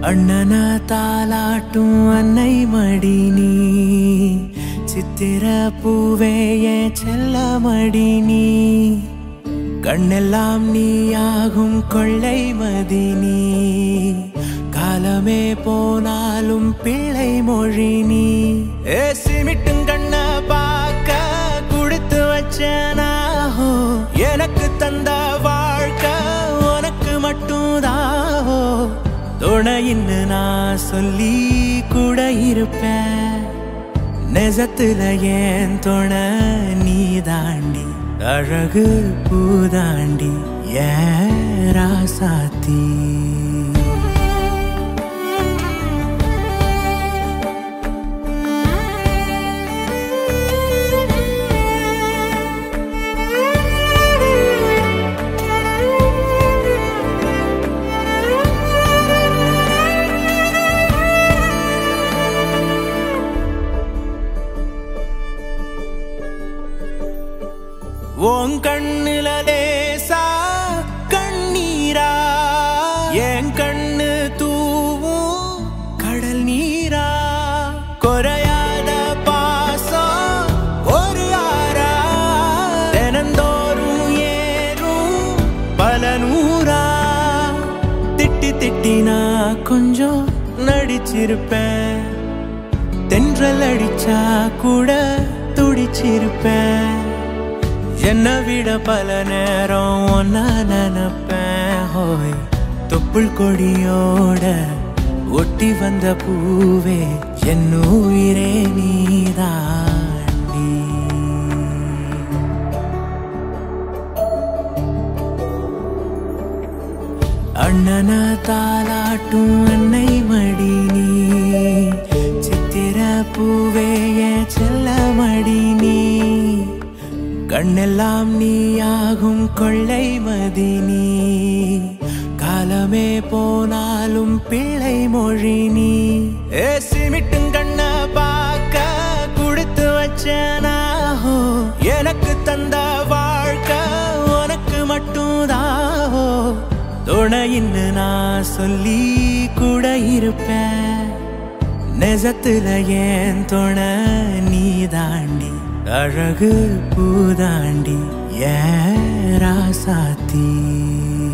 அண்ணன தாலாட்டும் அன்னை மடி நீ சித்திர பூவே என் செல்ல மடி நீ கண்ணெல்லாம் நீயாகும் கொள்ளை மதி நீ காலமே போனாலும் பிள்ளை மொழி நீ ஏ சிமிட்டும் கண்ண பார்க்க கொடுத்து வச்சனாஹோ எனக்கு தந்த வாழ்க்கை உனக்கு மட்டும் தாஹோ துணையின்னு நான் சொல்லி கூட இருப்பேன் நெசத்துல ஏன் துணை நீ தாண்டி அழகு பூதாண்டி ஏன் ராசாத்தி உன் கண்ணுல லேசா கண்ணீரா என் கண்ணு தூவும் கடல் நீரா குறையாத பாசம் ஒரு ஆறா தினந்தோறும் ஏறும் பல நூறா திட்டி திட்டி நான் கொஞ்சம் நடிச்சிருப்பேன் தென்றல் அடிச்சா கூட துடிச்சிருப்பேன் என்னை விட பல நேரம் ஒன்னா நினைப்பேன் ஹோய் தொப்புள் கொடியோட ஒட்டி வந்த பூவே என் உயிரே நீதாண்டி அண்ணன தாலாட்டும் அன்னை மடி நீ சித்திர பூவே என் செல்ல மடி நீ கண்ணெல்லாம் நீயாகும் கொள்ளை மதி நீ காலமே போனாலும் பிள்ளை மொழி நீ ஏ சிமிட்டும் கண்ண பார்க்க கொடுத்து வச்சனாஹோ எனக்கு தந்த வாழ்க்கை உனக்கு மட்டும் தாஹோ துணையின்னு நான் சொல்லி கூட இருப்பேன் நெசத்துல ஏன் துணை நீ தாண்டி அழகு பூதாண்டி ஏன் ராசாத்தி